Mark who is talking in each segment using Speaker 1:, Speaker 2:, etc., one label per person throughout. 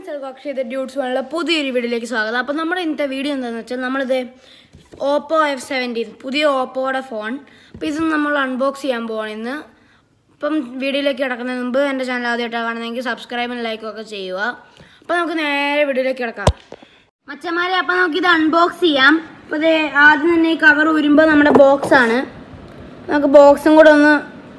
Speaker 1: friends എല്ലാവർക്കും അക്ഷയത്തെ ഡ്യൂട്ട്സ് വേണമുള്ള പുതിയൊരു വീഡിയോയിലേക്ക് സ്വാഗതം അപ്പോൾ നമ്മുടെ ഇന്നത്തെ വീഡിയോ എന്താണെന്ന് വെച്ചാൽ നമ്മളിത് ഓപ്പോ എഫ് സെവൻറ്റീൻ പുതിയ ഓപ്പോയുടെ ഫോൺ അപ്പോൾ ഇത് നമ്മൾ അൺബോക്സ് ചെയ്യാൻ പോവാണ് ഇന്ന് അപ്പം വീഡിയോയിലേക്ക് കിടക്കുന്നതിന് മുമ്പ് എൻ്റെ ചാനൽ ആദ്യമായിട്ടാണ് കാണുന്നതെങ്കിൽ സബ്സ്ക്രൈബും ലൈക്കും ഒക്കെ ചെയ്യുക അപ്പോൾ നമുക്ക് നേരെ വീഡിയോയിലേക്ക് കിടക്കാം മച്ചന്മാരെ അപ്പോൾ നമുക്കിത് അൺബോക്സ് ചെയ്യാം അപ്പോൾ ഇത് ആദ്യം തന്നെ ഈ കവർ ഊരുമ്പോൾ നമ്മുടെ ബോക്സ് ആണ് നമുക്ക് ബോക്സും കൂടെ ഒന്ന്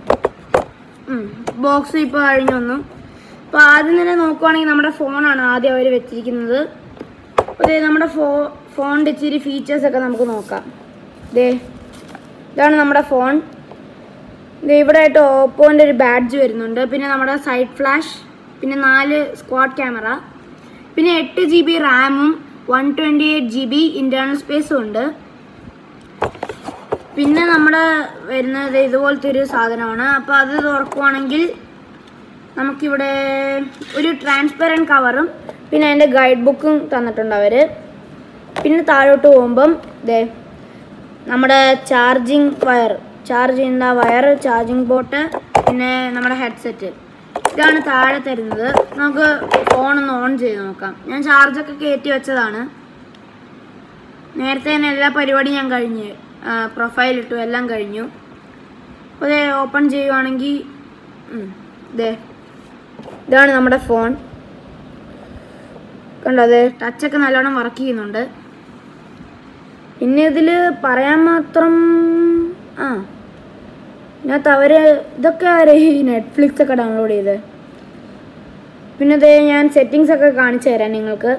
Speaker 1: ബോക്സ് ഇപ്പോൾ കഴിഞ്ഞു വന്നു അപ്പോൾ ആദ്യം തന്നെ നോക്കുവാണെങ്കിൽ നമ്മുടെ ഫോണാണ് ആദ്യം അവർ വെച്ചിരിക്കുന്നത് അപ്പോൾ ദേ നമ്മുടെ ഫോ ഫോണിൻ്റെ ഇച്ചിരി ഫീച്ചേഴ്സ് ഒക്കെ നമുക്ക് നോക്കാം ദേ ഇതാണ് നമ്മുടെ ഫോൺ ദേ ഇവിടെ ആയിട്ട് ഓപ്പോൻ്റെ ഒരു ബാഡ്ജ് വരുന്നുണ്ട് പിന്നെ നമ്മുടെ സൈഡ് ഫ്ലാഷ് പിന്നെ നാല് സ്ക്വാഡ് ക്യാമറ പിന്നെ എട്ട് ജി ബി റാമും one twenty eight G B internal സ്പേസും ഉണ്ട് പിന്നെ നമ്മുടെ വരുന്നത് ഇതുപോലത്തെ ഒരു സാധനമാണ് അപ്പോൾ അത് തുറക്കുവാണെങ്കിൽ നമുക്കിവിടെ ഒരു ട്രാൻസ്പെറൻറ്റ് കവറും പിന്നെ അതിൻ്റെ ഗൈഡ് ബുക്കും തന്നിട്ടുണ്ട് അവർ പിന്നെ താഴോട്ട് പോകുമ്പം ദേ നമ്മുടെ ചാർജിങ് വയർ ചാർജ് ചെയ്യുന്ന വയർ ചാർജിങ് പോർട്ട് പിന്നെ നമ്മുടെ ഹെഡ്സെറ്റ് ഇതാണ് താഴെ തരുന്നത് നമുക്ക് ഫോൺ ഒന്ന് ഓൺ ചെയ്ത് നോക്കാം ഞാൻ ചാർജൊക്കെ കയറ്റി വെച്ചതാണ് നേരത്തെ തന്നെ എല്ലാ പരിപാടിയും ഞാൻ കഴിഞ്ഞ് പ്രൊഫൈൽ ഇട്ടു എല്ലാം കഴിഞ്ഞു അപ്പോൾ ഇത് ഓപ്പൺ ചെയ്യുവാണെങ്കിൽ ഇതേ ഇതാണ് നമ്മുടെ ഫോൺ കണ്ടോ അതെ ടച്ചൊക്കെ നല്ലോണം വർക്ക് ചെയ്യുന്നുണ്ട് പിന്നെ ഇതിൽ പറയാൻ മാത്രം ആ ഇതിനകത്ത് അവർ ഇതൊക്കെ ആരെ ഈ നെറ്റ്ഫ്ലിക്സ് ഒക്കെ ഡൗൺലോഡ് ചെയ്ത് പിന്നെ ഇത് ഞാൻ സെറ്റിങ്സ് ഒക്കെ കാണിച്ചു തരാം നിങ്ങൾക്ക്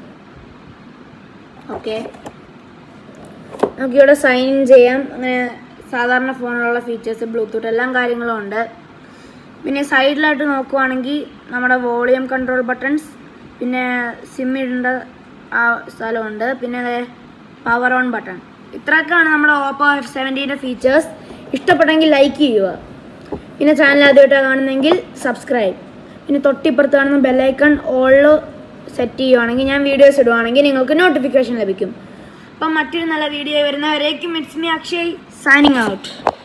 Speaker 1: ഓക്കെ നമുക്കിവിടെ സൈൻ ഇൻ ചെയ്യാം അങ്ങനെ സാധാരണ ഫോണിലുള്ള ഫീച്ചേഴ്സ് ബ്ലൂടൂത്ത് എല്ലാം കാര്യങ്ങളും ഉണ്ട് പിന്നെ സൈഡിലായിട്ട് നോക്കുവാണെങ്കിൽ നമ്മുടെ വോളിയം കൺട്രോൾ ബട്ടൺസ് പിന്നെ സിം ഇടേണ്ട ആ സ്ഥലമുണ്ട് പിന്നെ പവർ ഓൺ ബട്ടൺ ഇത്രയൊക്കെയാണ് നമ്മുടെ ഓപ്പോ എഫ് സെവൻറ്റീൻ്റെ ഫീച്ചേഴ്സ് ഇഷ്ടപ്പെട്ടെങ്കിൽ ലൈക്ക് ചെയ്യുക പിന്നെ ചാനൽ ആദ്യമായിട്ടാണ് കാണുന്നതെങ്കിൽ സബ്സ്ക്രൈബ് പിന്നെ തൊട്ടിപ്പുറത്ത് കാണുന്ന ബെല്ലൈക്കൺ ഓളിൽ സെറ്റ് ചെയ്യുവാണെങ്കിൽ ഞാൻ വീഡിയോസ് ഇടുവാണെങ്കിൽ നിങ്ങൾക്ക് നോട്ടിഫിക്കേഷൻ ലഭിക്കും അപ്പം മറ്റൊരു നല്ല വീഡിയോ വരുന്നവരേക്കും it's me Akshay signing out